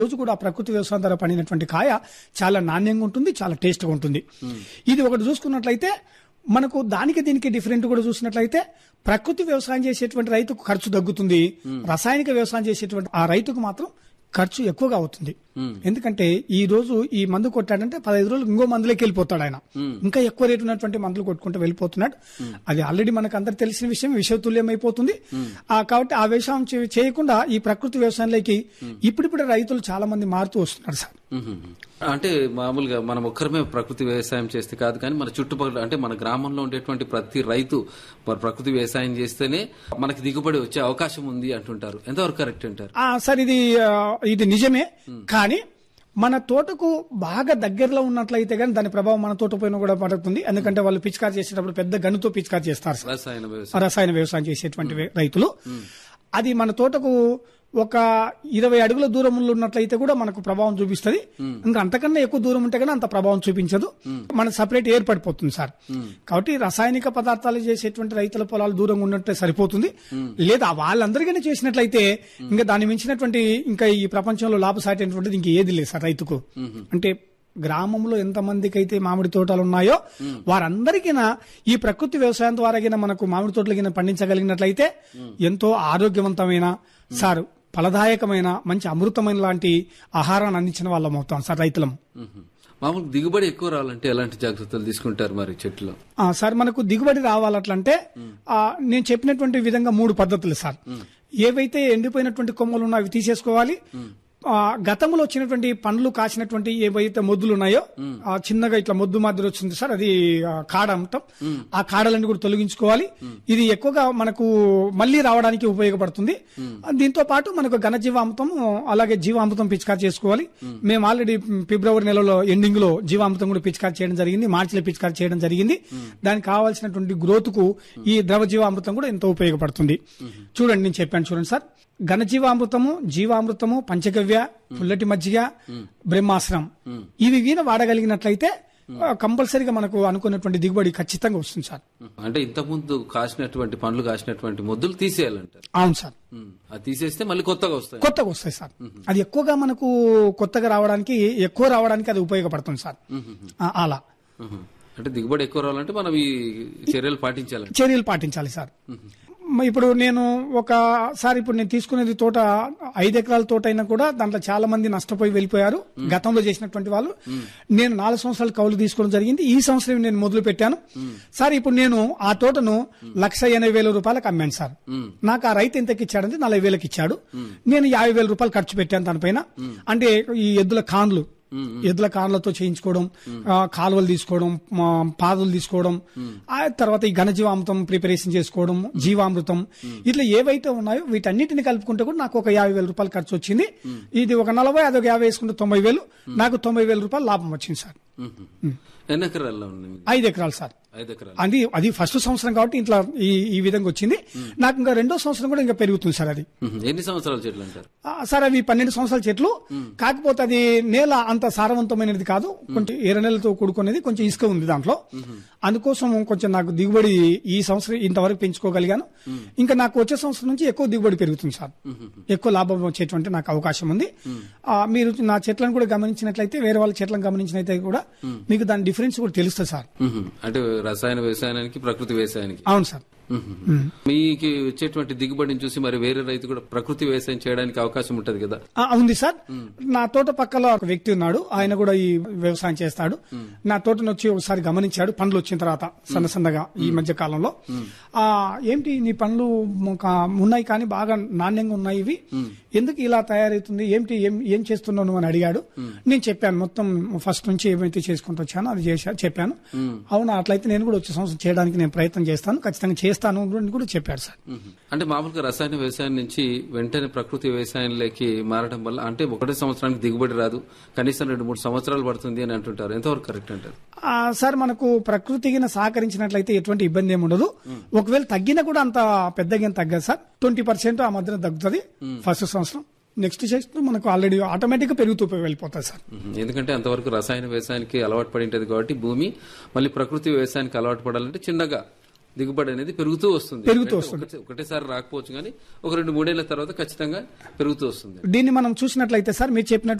రోజు కూడా ఆ ప్రకృతి వ్యవసాయం ద్వారా పండినటువంటి కాయ చాలా నాణ్యంగా ఉంటుంది చాలా టేస్ట్గా ఉంటుంది ఇది ఒకటి చూసుకున్నట్లయితే మనకు దానికి దీనికి డిఫరెంట్ కూడా చూసినట్లయితే ప్రకృతి వ్యవసాయం చేసేటువంటి రైతుకు ఖర్చు తగ్గుతుంది రసాయనిక వ్యవసాయం చేసేటువంటి ఆ రైతుకు మాత్రం ఖర్చు ఎక్కువగా అవుతుంది ఎందుకంటే ఈ రోజు ఈ మందు కొట్టాడంటే పదహైదు రోజులు ఇంకో మందులోకి వెళ్ళిపోతాడు ఆయన ఇంకా ఎక్కువ రేటు ఉన్నటువంటి మందులు కొట్టుకుంటూ వెళ్ళిపోతున్నాడు అది ఆల్రెడీ మనకు అందరు తెలిసిన విషయం విషతుల్యం అయిపోతుంది ఆ కాబట్టి ఆ వ్యవసాయం చే- చేయకుండా ఈ ప్రకృతి వ్యవసాయంలోకి ఇప్పుడిప్పుడే రైతులు చాలా మంది మారుతూ వస్తున్నారు సార్ మ్మ్. అంటే మామూలుగా మనం ఒక్కరమే ప్రకృతి వ్యవసాయం చేస్తే కాదు కానీ మన చుట్టుపక్కల అంటే మన గ్రామంలో ఉండేటువంటి ప్రతి రైతు మరి ప్రకృతి వ్యవసాయం చేస్తేనే మనకి దిగుబడి వచ్చే అవకాశం ఉంది అంటుంటారు ఎంతవరకు కరెక్ట్ అంటారు ఆ సార్ ఇది ఆ, ఇది నిజమే కానీ మన తోటకు బాగా దగ్గరలో ఉన్నట్లయితే కానీ దాని ప్రభావం మన తోట పైన కూడా పడుతుంది ఎందుకంటే వాళ్ళు పిచికారి చేసేటప్పుడు పెద్ద గనుతో పిచికారి చేస్తారు సార్ రసాయన వ్యవసాయం రసాయన వ్యవసాయం చేసేటువంటి వే- రైతులు అది మన తోటకు ఒక ఇరవై అడుగుల దూరంలో ఉన్నట్లయితే కూడా మనకు ప్రభావం చూపిస్తుంది ఇంకా అంతకన్నా ఎక్కువ దూరం ఉంటే కానీ అంత ప్రభావం చూపించదు మన సపరేట్ ఏర్పడిపోతుంది సార్ కాబట్టి రసాయనిక పదార్థాలు చేసేటువంటి రైతుల పొలాలు దూరంగా ఉన్నట్టే సరిపోతుంది లేదా వాళ్ళందరికీ చేసినట్లయితే ఇంకా దాన్ని మించినటువంటి ఇంకా ఈ ప్రపంచంలో లాభసాటైనటువంటిది ఇంక ఏది లేదు సార్ రైతుకు అంటే గ్రామంలో ఎంతమందికి అయితే మామిడి తోటలు ఉన్నాయో వారందరికీ ఈ ప్రకృతి వ్యవసాయం ద్వారా గిన మనకు మామిడి తోటలు గిన పండించగలిగినట్లయితే ఎంతో ఆరోగ్యవంతమైన సార్ ఫలదాయకమైన మంచి అమృతమైన లాంటి ఆహారాన్ని అందించిన వాళ్ళం అవుతాం సార్ రైతులం మ్మ్. మామూలు దిగుబడి ఎక్కువ రావాలంటే ఎలాంటి జాగ్రత్తలు తీసుకుంటారు మరి చెట్లు ఆ, సార్ మనకు దిగుబడి రావాలట్లంటే ఆ, నేను చెప్పినటువంటి విధంగా మూడు పద్ధతులు సార్ ఏవైతే ఎండిపోయినటువంటి కొమ్మలు ఉన్నాయో అవి తీసేసుకోవాలి ఆ, గతంలో వచ్చినటువంటి పండ్లు కాసినటువంటి ఏవైతే మొద్దులు ఉన్నాయో ఆ చిన్నగా ఇట్లా మొద్దు మాదిరి వచ్చింది సార్ అది ఆ, కాడ అంటాం ఆ కాడలన్నీ కూడా తొలగించుకోవాలి ఇది ఎక్కువగా మనకు మళ్ళీ రావడానికి ఉపయోగపడుతుంది దీంతో పాటు మనకు ఘనజీవామృతం అలాగే జీవామృతం పిచికారి చేసుకోవాలి మేము ఆల్రెడీ ఫిబ్రవరి నెలలో ఎండింగ్ లో జీవామృతం కూడా పిచికారి చేయడం జరిగింది మార్చిలో పిచికారి చేయడం జరిగింది దానికి కావాల్సినటువంటి గ్రోత్ కు ఈ ద్రవ జీవామృతం కూడా ఎంతో ఉపయోగపడుతుంది చూడండి నేను చెప్పాను చూడండి సార్ ఘనజీవామృతము జీవామృతము పంచగవ్య పుల్లటి మజ్జిగ బ్రహ్మాస్త్రం ఇవి వీణ వాడగలిగినట్లయితే ఆ, కంపల్సరీగా మనకు అనుకున్నటువంటి దిగుబడి ఖచ్చితంగా వస్తుంది సార్ అంటే ఇంతకుముందు కాసినటువంటి పండ్లు కాసినటువంటి మొద్దులు తీసేయాలంటారు అవును సార్ మ్మ్. అది తీసేస్తే మళ్ళీ కొత్తగా వస్తాయి కొత్తగా వస్తాయి సార్ అది ఎక్కువగా మనకు కొత్తగా రావడానికి ఎక్కువ రావడానికి అది ఉపయోగపడుతుంది సార్ ఆ, అలా మ్మ్. అంటే దిగుబడి ఎక్కువ రావాలంటే మనం ఈ చర్యలు పాటించాలండి చర్యలు పాటించాలి సార్ మ- ఇప్పుడు నేను ఒక సార్ ఇప్పుడు నేను తీసుకునేది తోట ఐదు ఎకరాల తోట అయినా కూడా దాంట్లో చాలా మంది నష్టపోయి వెళ్ళిపోయారు గతంలో చేసినటువంటి వాళ్ళు నేను నాలుగు సంవత్సరాలు కౌలు తీసుకోవడం జరిగింది ఈ సంవత్సరం నేను మొదలు పెట్టాను సార్ ఇప్పుడు నేను ఆ తోటను లక్ష ఎనభై వేల రూపాయలకు అమ్మాను సార్ నాకు ఆ రైతు ఎంతకి ఇచ్చాడంటే నలభై వేలకు ఇచ్చాడు నేను యాభై వేల రూపాయలు ఖర్చు పెట్టాను దానిపైన అంటే ఈ ఎద్దుల కాన్లు ఎద్దుల కార్లతో చేయించుకోవడం ఆ, కాలువలు తీసుకోవడం మా పాదులు తీసుకోవడం ఆ తర్వాత ఈ ఘనజీవామృతం ప్రిపరేషన్ చేసుకోవడం జీవామృతం ఇట్లా ఏవైతే ఉన్నాయో వీటన్నిటిని కలుపుకుంటే కూడా నాకు ఒక యాభై వేల రూపాయలు ఖర్చు వచ్చింది ఇది ఒక నలభై అదొక యాభై వేసుకుంటే తొంభై వేలు నాకు తొంభై వేల రూపాయలు లాభం వచ్చింది సార్ మ్మ్. ఎన్ని ఎకరాల్లో ఉంది మీది? ఐదు ఎకరాలు సార్ ఐదు ఎకరాలు అది అది ఫస్ట్ సంవత్సరం కాబట్టి ఇట్లా ఈ ఈ విధంగా వచ్చింది నాకు ఇంకా రెండో సంవత్సరం కూడా ఇంకా పెరుగుతుంది సార్ అది మ్మ్. ఎన్ని సంవత్సరాల చెట్లు అంటారు ఆ, సార్ అవి పన్నెండు సంవత్సరాల చెట్లు కాకపోతే అది నేల అంత సారవంతమైనది కాదు కొంచెం ఎర్ర నెలతో కూడుకునేది కొంచెం ఇసుక ఉంది దాంట్లో అందుకోసం కొంచెం నాకు దిగుబడి ఈ సంవత్సరం ఇంతవరకు పెంచుకోగలిగాను ఇంకా నాకు వచ్చే సంవత్సరం నుంచి ఎక్కువ దిగుబడి పెరుగుతుంది సార్ ఎక్కువ లాభం వచ్చేటువంటి నాకు అవకాశం ఉంది ఆ, మీరు నా చెట్లను కూడా గమనించినట్లయితే వేరే వాళ్ళ చెట్లను గమనించినట్లయితే కూడా మీకు దాని డిఫరెన్స్ కూడా తెలుస్తుంది సార్ మ్మ్. అంటే రసాయన వ్యవసాయానికి ప్రకృతి వ్యవసాయానికి అవును సార్ మ్మ్. మీకు వచ్చేటువంటి దిగుబడిని చూసి మరి వేరే రైతు కూడా ప్రకృతి వ్యవసాయం చేయడానికి అవకాశం ఉంటది కదా ఆ, ఉంది సార్ నా తోట పక్కలో ఒక వ్యక్తి ఉన్నాడు ఆయన కూడా ఈ వ్యవసాయం చేస్తాడు నా తోటను వచ్చి ఒకసారి గమనించాడు పండ్లు వచ్చిన తర్వాత సన్న సన్నగా ఈ మధ్య కాలంలో ఆ ఏంటి నీ పండ్లు ఒక ఉన్నాయి కానీ బాగా నాణ్యంగా ఉన్నాయి ఇవి ఎందుకు ఇలా తయారవుతుంది ఏంటి ఏం ఏం చేస్తున్నావు నువ్వు అని అడిగాడు నేను చెప్పాను మొత్తం ఫస్ట్ నుంచి ఏమైతే చేసుకుంటూ వచ్చానో అది చేశా చెప్పాను అవునా అట్లయితే నేను కూడా వచ్చే సంవత్సరం చేయడానికి నేను ప్రయత్నం చేస్తాను ఖచ్చితంగా చేస్తాను అని కూడా చెప్పాడు సార్ మ్మ్. అంటే మామూలుగా రసాయన వ్యవసాయం నుంచి వెంటనే ప్రకృతి వ్యవసాయంలోకి మారడం వల్ల అంటే ఒకటే సంవత్సరానికి దిగుబడి రాదు కనీసం రెండు మూడు సంవత్సరాలు పడుతుంది అని అంటుంటారు ఎంతవరకు కరెక్ట్ అంటారు ఆ, సార్ మనకు ప్రకృతికి సహకరించినట్లయితే ఎటువంటి ఇబ్బంది ఏమి ఉండదు ఒకవేళ తగ్గినా కూడా అంత పెద్దగా ఏం తగ్గదు సార్ ట్వంటీ పర్సెంట్ ఆ మధ్యన తగ్గుతుంది ఫస్ట్ సంవత్సరం నెక్స్ట్ చేస్తూ మనకు ఆల్రెడీ ఆటోమేటిక్ గా పెరుగుతూ వెళ్ళిపోతుంది సార్ మ్మ్. ఎందుకంటే అంతవరకు రసాయన వ్యవసాయానికి అలవాటు పడి ఉంటది కాబట్టి భూమి మళ్ళీ ప్రకృతి వ్యవసాయానికి అలవాటు పడాలంటే చిన్నగా దిగుబడి అనేది పెరుగుతూ వస్తుంది పెరుగుతూ అంటే ఒకటే- ఒకటేసారి రాకపోవచ్చు కానీ ఒక రెండు మూడేళ్ల తర్వాత ఖచ్చితంగా పెరుగుతూ వస్తుంది దీన్ని మనం చూసినట్లయితే సార్ మీరు చెప్పినట్టు